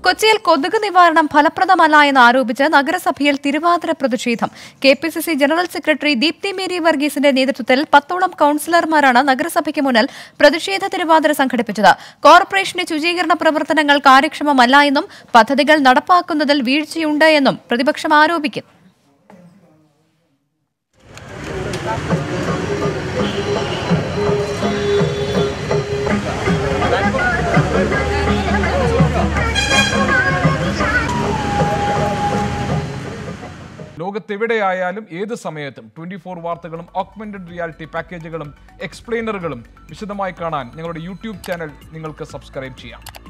കൊച്ചിയിൽ കൊതുക് നിവാരണം ഫലപ്രദമല്ല എന്ന് ആരോപിച്ച് നഗരസഭയിൽ തിരുവാതിര പ്രതിഷേധം K P C C general secretary Deepthi Mary വർഗീസിന്റെ നേതൃത്വത്തിൽ പത്തോളം കൌൺസിലർമാരാണ് നഗരസഭയ്ക്ക് മുന്നിൽ പ്രതിഷേധ തിരുവാതിര സംഘടിപ്പിച്ചത് കോർപ്പറേഷന്റെ ശുചീകരണ പ്രവർത്തനങ്ങൾ കാര്യക്ഷമമല്ല എന്നും പദ്ധതികൾ നടപ്പാക്കുന്നതിൽ വീഴ്ചയുണ്ട് എന്നും പ്രതിപക്ഷം ആരോപിക്കുന്നു ലോകത്തെവിടെയായാലും ഏത് സമയത്തും ട്വന്റി ഫോർ വാർത്തകളും ഓഗ്മെന്റഡ് റിയാലിറ്റി പാക്കേജുകളും എക്സ്പ്ലെയിനറുകളും വിശദമായി കാണാൻ ഞങ്ങളുടെ യൂട്യൂബ് ചാനൽ നിങ്ങൾക്ക് സബ്സ്ക്രൈബ് ചെയ്യാം